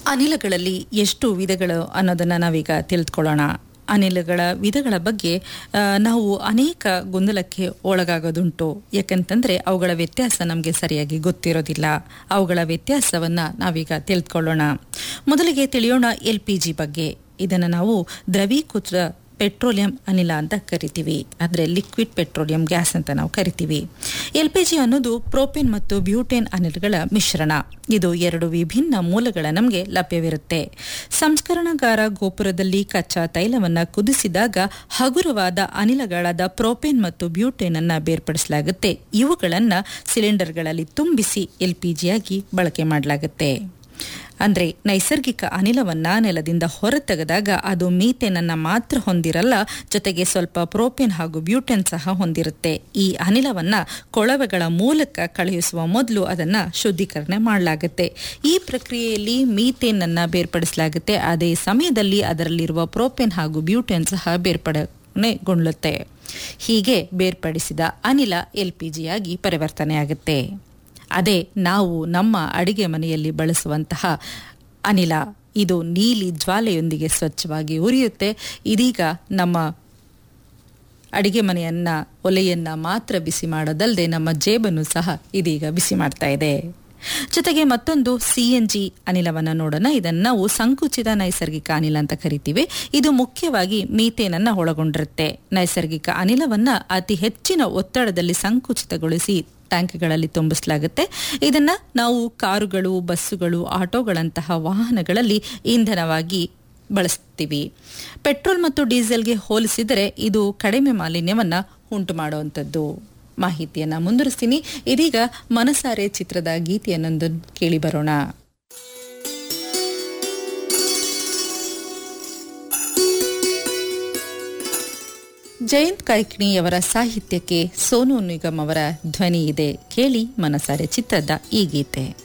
ಅನಿಲಗಳಲ್ಲಿ ಎಷ್ಟು ವಿಧಗಳು ಅನ್ನೋದನ್ನು ನಾವೀಗ ತಿಳಿದುಕೊಳ್ಳೋಣ ಅನಿಲಗಳ ವಿಧಗಳ ಬಗ್ಗೆ ಆ, ನಾವು ಅನೇಕ ಗೊಂದಲಕ್ಕೆ ಒಳಗಾಗೋದುಂಟು ಯಾಕಂತಂದರೆ ಅವುಗಳ ವ್ಯತ್ಯಾಸ ನಮಗೆ ಸರಿಯಾಗಿ ಗೊತ್ತಿರೋದಿಲ್ಲ ಅವುಗಳ ವ್ಯತ್ಯಾಸವನ್ನು ನಾವೀಗ ತಿಳಿದುಕೊಳ್ಳೋಣ ಮೊದಲಿಗೆ ತಿಳಿಯೋಣ ಎಲ್ ಪಿ ಜಿ ಬಗ್ಗೆ ಇದನ್ನು ನಾವು ದ್ರವೀಕೃತ ಪೆಟ್ರೋಲಿಯಂ ಅನಿಲ ಅಂತ ಕರಿತೀವಿ ಅಂದರೆ ಲಿಕ್ವಿಡ್ ಪೆಟ್ರೋಲಿಯಂ ಗ್ಯಾಸ್ ಅಂತ ನಾವು ಕರಿತೀವಿ ಎಲ್ ಪಿ ಜಿ ಅನ್ನೋದು ಪ್ರೋಪೇನ್ ಮತ್ತು ಬ್ಯೂಟೇನ್ ಅನಿಲಗಳ ಮಿಶ್ರಣ ಇದು ಎರಡು ವಿಭಿನ್ನ ಮೂಲಗಳ ನಮಗೆ ಲಭ್ಯವಿರುತ್ತೆ ಸಂಸ್ಕರಣಾಗಾರ ಗೋಪುರದಲ್ಲಿ ಕಚ್ಚಾ ತೈಲವನ್ನು ಕುದಿಸಿದಾಗ ಹಗುರವಾದ ಅನಿಲಗಳಾದ ಪ್ರೋಪೇನ್ ಮತ್ತು ಬ್ಯೂಟೇನ್ ಅನ್ನ ಬೇರ್ಪಡಿಸಲಾಗುತ್ತೆ ಇವುಗಳನ್ನು ಸಿಲಿಂಡರ್ಗಳಲ್ಲಿ ತುಂಬಿಸಿ ಎಲ್ ಪಿ ಜಿಯಾಗಿ ಬಳಕೆ ಮಾಡಲಾಗುತ್ತೆ ಅಂದ್ರೆ ನೈಸರ್ಗಿಕ ಅನಿಲವನ್ನ ನೆಲದಿಂದ ಹೊರತೆಗೆದಾಗ ಅದು ಮೀಥೇನನ್ನ ಮಾತ್ರ ಹೊಂದಿರಲ್ಲ ಜೊತೆಗೆ ಸ್ವಲ್ಪ ಪ್ರೋಪೇನ್ ಹಾಗೂ ಬ್ಯೂಟೆನ್ ಸಹ ಹೊಂದಿರುತ್ತೆ ಈ ಅನಿಲವನ್ನ ಕೊಳವೆಗಳ ಮೂಲಕ ಕಳುಹಿಸುವ ಮೊದಲು ಅದನ್ನ ಶುದ್ಧೀಕರಣೆ ಮಾಡಲಾಗುತ್ತೆ ಈ ಪ್ರಕ್ರಿಯೆಯಲ್ಲಿ ಮೀಥೇನ್ ಅನ್ನ ಬೇರ್ಪಡಿಸಲಾಗುತ್ತೆ ಅದೇ ಸಮಯದಲ್ಲಿ ಅದರಲ್ಲಿರುವ ಪ್ರೋಪೇನ್ ಹಾಗೂ ಬ್ಯೂಟೆನ್ ಸಹ ಬೇರ್ಪಡಣೆಗೊಳ್ಳುತ್ತೆ ಹೀಗೆ ಬೇರ್ಪಡಿಸಿದ ಅನಿಲ ಎಲ್ ಪಿ ಜಿಯಾಗಿ ಪರಿವರ್ತನೆಯಾಗುತ್ತೆ ಅದೇ ನಾವು ನಮ್ಮ ಅಡಿಗೆ ಮನೆಯಲ್ಲಿ ಬಳಸುವಂತಹ ಅನಿಲ ಇದು ನೀಲಿ ಜ್ವಾಲೆಯೊಂದಿಗೆ ಸ್ವಚ್ಛವಾಗಿ ಉರಿಯುತ್ತೆ ಇದೀಗ ನಮ್ಮ ಅಡಿಗೆ ಮನೆಯನ್ನ ಒಲೆಯನ್ನ ಮಾತ್ರ ಬಿಸಿ ಮಾಡೋದಲ್ಲದೆ ನಮ್ಮ ಜೇಬನ್ನು ಸಹ ಇದೀಗ ಬಿಸಿ ಮಾಡ್ತಾ ಇದೆ ಜೊತೆಗೆ ಮತ್ತೊಂದು ಸಿ ಎನ್ ಜಿ ಅನಿಲವನ್ನು ನೋಡೋಣ ಇದನ್ನು ನಾವು ಸಂಕುಚಿತ ನೈಸರ್ಗಿಕ ಅನಿಲ ಅಂತ ಕರಿತೀವಿ ಇದು ಮುಖ್ಯವಾಗಿ ಮೀಥೇನನ್ನ ಒಳಗೊಂಡಿರುತ್ತೆ ನೈಸರ್ಗಿಕ ಅನಿಲವನ್ನ ಅತಿ ಹೆಚ್ಚಿನ ಒತ್ತಡದಲ್ಲಿ ಸಂಕುಚಿತಗೊಳಿಸಿ ಟ್ಯಾಂಕ್ಗಳಲ್ಲಿ ತುಂಬಿಸಲಾಗುತ್ತೆ ಇದನ್ನ ನಾವು ಕಾರುಗಳು ಬಸ್ಸುಗಳು ಆಟೋಗಳಂತಹ ವಾಹನಗಳಲ್ಲಿ ಇಂಧನವಾಗಿ ಬಳಸ್ತೀವಿ ಪೆಟ್ರೋಲ್ ಮತ್ತು ಡೀಸೆಲ್ಗೆ ಹೋಲಿಸಿದರೆ ಇದು ಕಡಿಮೆ ಮಾಲಿನ್ಯವನ್ನ ಉಂಟು ಮಾಡುವಂಥದ್ದು ಮಾಹಿತಿಯನ್ನ ಮುಂದುವರಿಸ್ತೀನಿ ಇದೀಗ ಮನಸಾರೆ ಚಿತ್ರದ ಗೀತೆಯನ್ನೊಂದು ಕೇಳಿ ಬರೋಣ ಜಯಂತ್ ಕಾಯ್ಕಿಣಿಯವರ ಸಾಹಿತ್ಯಕ್ಕೆ ಸೋನು ನಿಗಮ್ ಅವರ ಧ್ವನಿ ಇದೆ ಕೇಳಿ ಮನಸಾರೆ ಚಿತ್ರದ ಈ ಗೀತೆ